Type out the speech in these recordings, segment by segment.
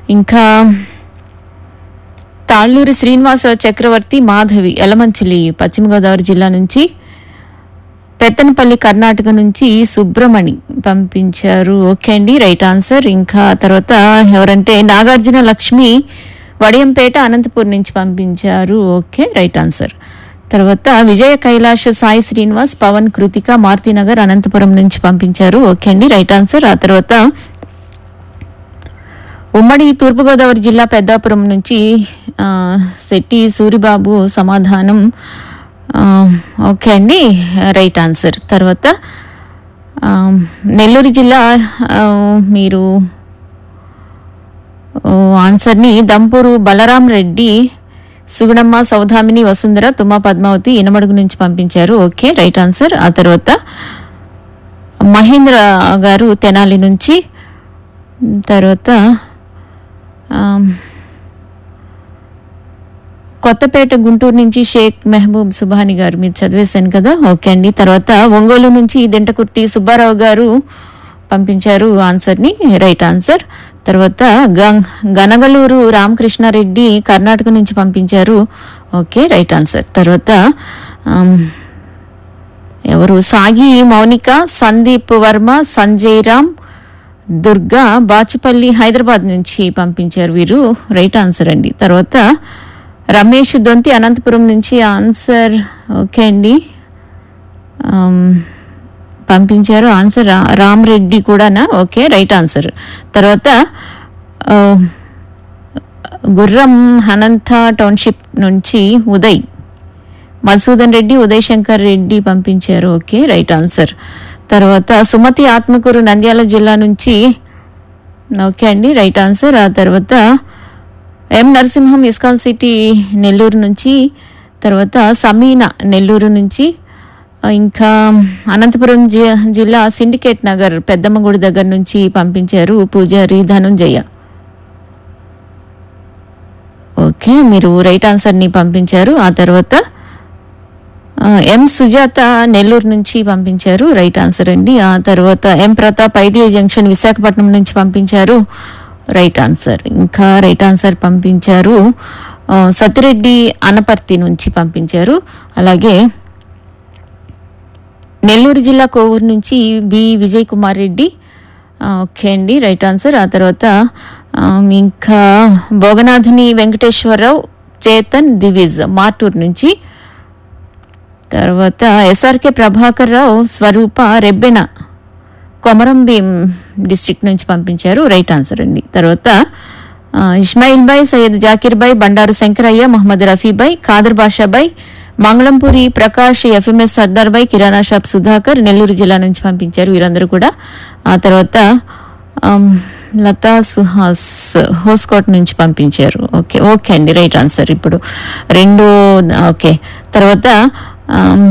ఇంకా తాళ్ళూరి శ్రీనివాస చక్రవర్తి మాధవి ఎలమంచిలి పశ్చిమ గోదావరి జిల్లా నుంచి పెత్తనపల్లి కర్ణాటక నుంచి సుబ్రమణి పంపించారు ఓకే అండి రైట్ ఆన్సర్ ఇంకా తర్వాత ఎవరంటే నాగార్జున లక్ష్మి వడియంపేట అనంతపూర్ నుంచి పంపించారు ఓకే రైట్ ఆన్సర్ తర్వాత విజయ కైలాష్ సాయి శ్రీనివాస్ పవన్ కృతిక మారుతినగర్ అనంతపురం నుంచి పంపించారు ఓకే అండి రైట్ ఆన్సర్ ఆ తర్వాత ఉమ్మడి తూర్పుగోదావరి జిల్లా పెద్దాపురం నుంచి ఆ, శెట్టి సూరిబాబు సమాధానం ఆ, ఓకే అండి రైట్ ఆన్సర్ తర్వాత ఆ, నెల్లూరు జిల్లా ఆ, మీరు ఓ, ఆన్సర్ని దంపూరు బలరాం రెడ్డి సుగుణమ్మ సౌధామిని వసుంధర తుమ్మ పద్మావతి ఇనమడుగు నుంచి పంపించారు ఓకే రైట్ ఆన్సర్ ఆ తర్వాత మహేంద్ర గారు తెనాలి నుంచి తర్వాత ఆమ్, కొత్తపేట గుంటూరు నుంచి షేక్ మెహబూబ్ సుబాని గారు మీరు చదివేశాను కదా ఓకే అండి తర్వాత ఒంగోలు నుంచి దింటకుర్తి సుబ్బారావు గారు పంపించారు ఆన్సర్ని రైట్ ఆన్సర్ తర్వాత గం- గనగలూరు రామకృష్ణారెడ్డి కర్ణాటక నుంచి పంపించారు ఓకే రైట్ ఆన్సర్ తర్వాత ఆమ్, ఎవరు సాగి మౌనిక సందీప్ వర్మ సంజయ్ రామ్ దుర్గా బాచుపల్లి హైదరాబాద్ నుంచి పంపించారు వీరు రైట్ ఆన్సర్ అండి తర్వాత రమేష్ దొంతి అనంతపురం నుంచి ఆన్సర్ ఓకే అండి ఆమ్, పంపించారు ఆన్సర్ రా- రామ్ రెడ్డి కూడానా ఓకే రైట్ ఆన్సర్ తర్వాత ఆ, గుర్రం హనంత టౌన్షిప్ నుంచి ఉదయ్ మధుసూదన్ రెడ్డి ఉదయ్ శంకర్ రెడ్డి పంపించారు ఓకే రైట్ ఆన్సర్ తర్వాత సుమతి ఆత్మకూరు నంద్యాల జిల్లా నుంచి ఓకే అండి రైట్ ఆన్సర్ ఆ తర్వాత M Narasimham ISKCON city Nellore నుంచి తర్వాత సమీనా నెల్లూరు నుంచి ఆ, ఇంకా అనంతపురం జి- జిల్లా సిండికేట్ నగర్ పెద్దమ్మగుడి దగ్గర నుంచి పంపించారు పూజారి ధనుంజయ ఓకే మీరు రైట్ ఆన్సర్ని పంపించారు ఆ తర్వాత ఆ, ఎం సుజాత నెల్లూరు నుంచి పంపించారు రైట్ ఆన్సర్ అండి ఆ తర్వాత M Pratap Idea junction Visakhapatnam నుంచి పంపించారు రైట్ ఆన్సర్ ఇంకా రైట్ ఆన్సర్ పంపించారు ఆ, సతిరెడ్డి అనపర్తి నుంచి పంపించారు అలాగే నెల్లూరు జిల్లా కోవూరు నుంచి బి విజయ్ కుమార్ రెడ్డి ఆ, ఓకే అండి రైట్ ఆన్సర్ ఆ తర్వాత ఆ, ఇంకా భోగనాథిని వెంకటేశ్వరరావు చేతన్ దివిజ్ మార్టూర్ నుంచి తర్వాత ఎస్ఆర్కే ప్రభాకర్ రావు స్వరూప రెబ్బెన కొమరం భీం డిస్ట్రిక్ట్ నుంచి పంపించారు రైట్ ఆన్సర్ అండి తర్వాత ఆ, ఇస్మాయిల్ బాయ్ సయ్యద్ జాకీర్ బాయ్ బండారు శంకరయ్య మహమ్మద్ రఫీ బాయ్ ఖాదర్ బాషా బాయ్ మంగళంపూరి ప్రకాష్ ఎఫ్ఎంఎస్ సర్దార్ బాయ్ కిరాణా షాప్ సుధాకర్ నెల్లూరు జిల్లా నుంచి పంపించారు వీరందరూ కూడా ఆ తర్వాత ఆమ్, లతా సుహాస్ హోస్కోట్ నుంచి పంపించారు ఓకే ఓకే అండి రైట్ ఆన్సర్ ఇప్పుడు రెండు ఓకే తర్వాత ఆమ్,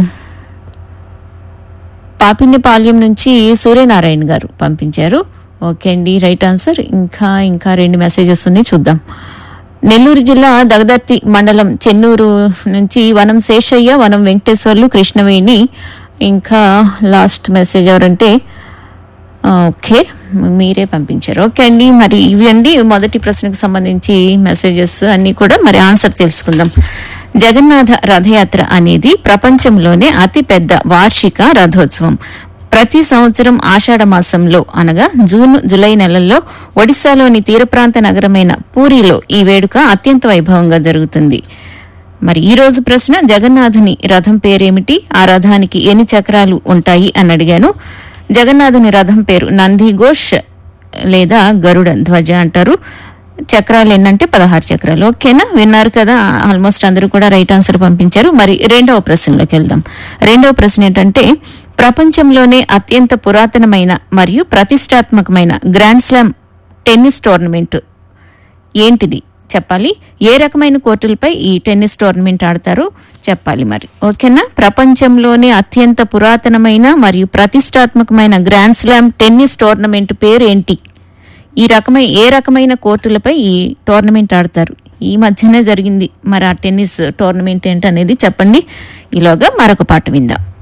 పాపిన్యపాల్యం నుంచి సూర్యనారాయణ గారు పంపించారు ఓకే అండి రైట్ ఆన్సర్ ఇంకా ఇంకా రెండు మెసేజెస్ ఉన్నాయి చూద్దాం నెల్లూరు జిల్లా దగదర్తి మండలం చెన్నూరు నుంచి వనం శేషయ్య వనం వెంకటేశ్వర్లు కృష్ణవేణి ఇంకా లాస్ట్ మెసేజ్ ఎవరంటే ఓకే మీరే పంపించారు ఓకే అండి మరి ఇవి అండి మొదటి ప్రశ్నకు సంబంధించి మెసేజెస్ అన్ని కూడా మరి ఆన్సర్ తెలుసుకుందాం జగన్నాథ రథయాత్ర అనేది ప్రపంచంలోనే అతిపెద్ద వార్షిక రథోత్సవం ప్రతి సంవత్సరం ఆషాఢ మాసంలో అనగా జూన్ జూలై నెలల్లో ఒడిశాలోని తీర ప్రాంత నగరమైన పూరిలో ఈ వేడుక అత్యంత వైభవంగా జరుగుతుంది మరి ఈ రోజు ప్రశ్న జగన్నాథుని రథం పేరేమిటి ఆ రథానికి ఎన్ని చక్రాలు ఉంటాయి అని అడిగాను జగన్నాథుని రథం పేరు నంది ఘోష్ లేదా గరుడ ధ్వజ అంటారు చక్రాలు ఎన్నంటే పదహారు చక్రాలు ఓకేనా విన్నారు కదా ఆల్మోస్ట్ అందరూ కూడా రైట్ ఆన్సర్ పంపించారు మరి రెండవ ప్రశ్నలోకి వెళ్దాం రెండవ ప్రశ్న ఏంటంటే ప్రపంచంలోనే అత్యంత పురాతనమైన మరియు ప్రతిష్టాత్మకమైన గ్రాండ్ స్లామ్ టెన్నిస్ టోర్నమెంట్ ఏంటిది చెప్పాలి ఏ రకమైన కోర్టులపై ఈ టెన్నిస్ టోర్నమెంట్ ఆడతారో చెప్పాలి మరి ఓకేనా ప్రపంచంలోనే అత్యంత పురాతనమైన మరియు ప్రతిష్టాత్మకమైన గ్రాండ్ స్లామ్ టెన్నిస్ టోర్నమెంట్ పేరు ఏంటి ఈ రకమైన ఏ రకమైన కోర్టులపై ఈ టోర్నమెంట్ ఆడతారు ఈ మధ్యనే జరిగింది మరి ఆ టెన్నిస్ టోర్నమెంట్ ఏంటనేది చెప్పండి ఈలోగా మరొక పాట విందాం